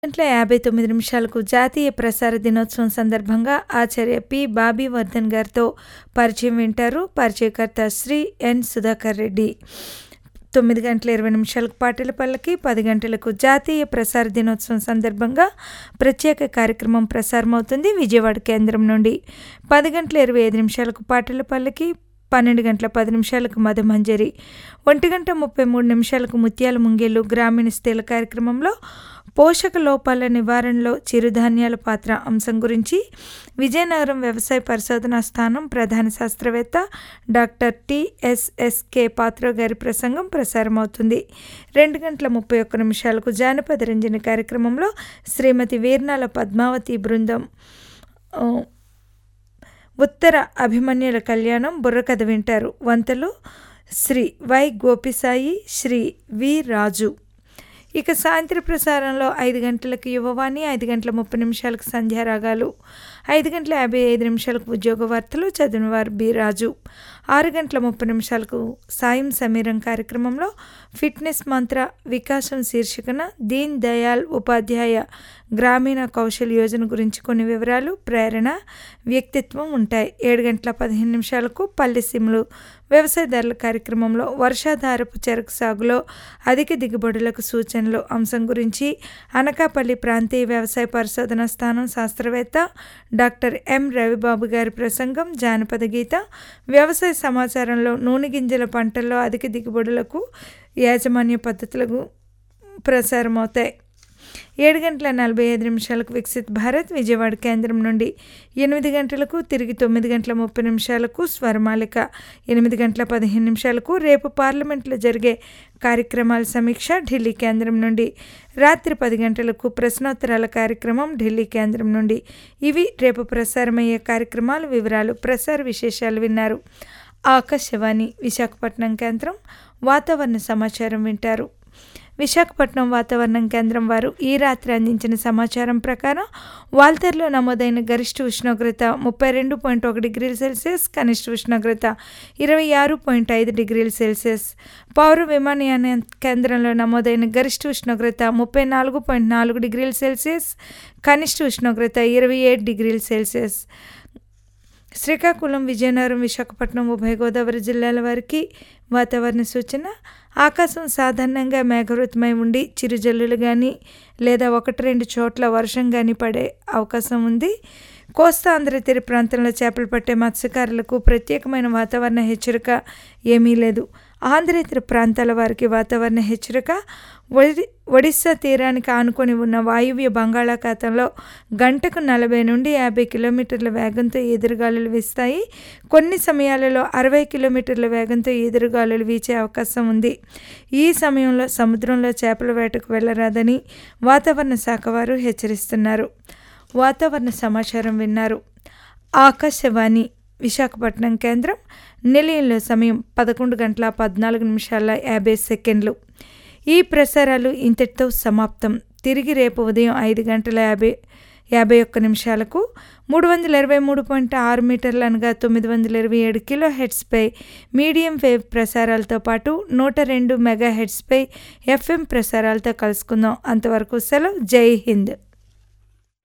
గంటల యాభై తొమ్మిది నిమిషాలకు జాతీయ ప్రసార దినోత్సవం సందర్భంగా ఆచార్య పి బాబీ వర్ధన్ గారితో పరిచయం వింటారు పరిచయకర్త శ్రీ ఎన్ సుధాకర్ రెడ్డి తొమ్మిది గంటల ఇరవై నిమిషాలకు పాటల పల్లకి పది గంటలకు జాతీయ ప్రసార దినోత్సవం సందర్భంగా ప్రత్యేక కార్యక్రమం ప్రసారమవుతుంది విజయవాడ కేంద్రం నుండి పది గంటల ఇరవై ఐదు నిమిషాలకు పాటల పల్లకి పన్నెండు గంటల పది నిమిషాలకు మధుమంజరి ఒంటి గంట ముప్పై మూడు నిమిషాలకు ముత్యాల ముంగేలు గ్రామీణ స్థిల కార్యక్రమంలో పోషక లోపాల నివారణలో చిరుధాన్యాల పాత్ర అంశం గురించి విజయనగరం వ్యవసాయ పరిశోధనా స్థానం ప్రధాన శాస్త్రవేత్త డాక్టర్ టిఎస్ఎస్కే పాత్ర గారి ప్రసంగం ప్రసారమవుతుంది రెండు గంటల ముప్పై ఒక్క నిమిషాలకు జానపద రంజని కార్యక్రమంలో శ్రీమతి వీర్నాల పద్మావతి బృందం ఆ, ఉత్తర అభిమన్యుల కళ్యాణం బుర్రకథ వింటారు వంతలు శ్రీ వై గోపిసాయి శ్రీ వి రాజు ఇక సాయంత్రం ప్రసారంలో ఐదు గంటలకు యువవాణి ఐదు గంటల ముప్పై నిమిషాలకు సంధ్యారాగాలు ఐదు గంటల యాభై ఐదు నిమిషాలకు ఉద్యోగ వార్తలు చదివినవారు బి రాజు ఆరు గంటల ముప్పై నిమిషాలకు సాయం సమీరం కార్యక్రమంలో ఫిట్నెస్ మంత్ర వికాసం శీర్షికన దీన్ దయాల్ ఉపాధ్యాయ గ్రామీణ కౌశల్ యోజన గురించి కొన్ని వివరాలు ప్రేరణ వ్యక్తిత్వం ఉంటాయి ఏడు గంటల పదిహేను నిమిషాలకు పల్లె సిమ్లు వ్యవసాయదారుల కార్యక్రమంలో వర్షాధారపు చెరకు సాగులో అధిక దిగుబడులకు సూచనలు అంశం గురించి అనకాపల్లి ప్రాంతీయ వ్యవసాయ పరిశోధన స్థానం శాస్త్రవేత్త డాక్టర్ ఎం రవిబాబు గారి ప్రసంగం జానపద గీత వ్యవసాయ సమాచారంలో నూనె గింజల పంటల్లో అధిక దిగుబడులకు యాజమాన్య పద్ధతులకు ప్రసారమవుతాయి ఏడు గంటల నలభై ఐదు నిమిషాలకు వికసిత్ భారత్ విజయవాడ కేంద్రం నుండి ఎనిమిది గంటలకు తిరిగి తొమ్మిది గంటల ముప్పై నిమిషాలకు స్వరమాలిక ఎనిమిది గంటల పదిహేను నిమిషాలకు రేపు పార్లమెంట్లో జరిగే కార్యక్రమాల సమీక్ష ఢిల్లీ కేంద్రం నుండి రాత్రి పది గంటలకు ప్రశ్నోత్తరాల కార్యక్రమం ఢిల్లీ కేంద్రం నుండి ఇవి రేపు ప్రసారమయ్యే కార్యక్రమాల వివరాలు ప్రసార విశేషాలు విన్నారు ఆకాశవాణి విశాఖపట్నం కేంద్రం వాతావరణ సమాచారం వింటారు విశాఖపట్నం వాతావరణం కేంద్రం వారు ఈ రాత్రి అందించిన సమాచారం ప్రకారం వాల్తేరులో నమోదైన గరిష్ట ఉష్ణోగ్రత ముప్పై రెండు పాయింట్ ఒక డిగ్రీల సెల్సియస్ కనిష్ట ఉష్ణోగ్రత ఇరవై ఆరు పాయింట్ ఐదు డిగ్రీల సెల్సియస్ పౌర విమానయాన కేంద్రంలో నమోదైన గరిష్ట ఉష్ణోగ్రత ముప్పై నాలుగు పాయింట్ నాలుగు డిగ్రీల సెల్సియస్ కనిష్ట ఉష్ణోగ్రత ఇరవై ఏడు డిగ్రీల సెల్సియస్ శ్రీకాకుళం విజయనగరం విశాఖపట్నం ఉభయ గోదావరి జిల్లాల వారికి వాతావరణ సూచన ఆకాశం సాధారణంగా మేఘవృతమై ఉండి చిరుజల్లులు కానీ లేదా ఒకటి రెండు చోట్ల వర్షం కానీ పడే అవకాశం ఉంది కోస్తా ఆంధ్ర తీర ప్రాంతంలో చేపలు పట్టే మత్స్యకారులకు ప్రత్యేకమైన వాతావరణ హెచ్చరిక ఏమీ లేదు ఆంధ్రేతర ప్రాంతాల వారికి వాతావరణ హెచ్చరిక ఒడి ఒడిస్సా తీరానికి ఆనుకొని ఉన్న వాయువ్య బంగాళాఖాతంలో గంటకు నలభై నుండి యాభై కిలోమీటర్ల వేగంతో ఎదురుగాలులు వీస్తాయి కొన్ని సమయాలలో అరవై కిలోమీటర్ల వేగంతో ఎదురుగాలులు వీచే అవకాశం ఉంది ఈ సమయంలో సముద్రంలో చేపల వేటకు వెళ్ళరాదని వాతావరణ శాఖ వారు హెచ్చరిస్తున్నారు వాతావరణ సమాచారం విన్నారు ఆకాశవాణి విశాఖపట్నం కేంద్రం నిలయంలో సమయం పదకొండు గంటల పద్నాలుగు నిమిషాల యాభై సెకండ్లు ఈ ప్రసారాలు ఇంతటితో సమాప్తం తిరిగి రేపు ఉదయం ఐదు గంటల యాభై యాభై ఒక్క నిమిషాలకు మూడు వందల ఇరవై మూడు పాయింట్ ఆరు మీటర్లు అనగా తొమ్మిది వందల ఇరవై ఏడు కిలో హెడ్స్పై మీడియం వేవ్ ప్రసారాలతో పాటు నూట రెండు మెగా హెడ్స్పై ఎఫ్ఎం ప్రసారాలతో కలుసుకుందాం అంతవరకు సెలవు జై హింద్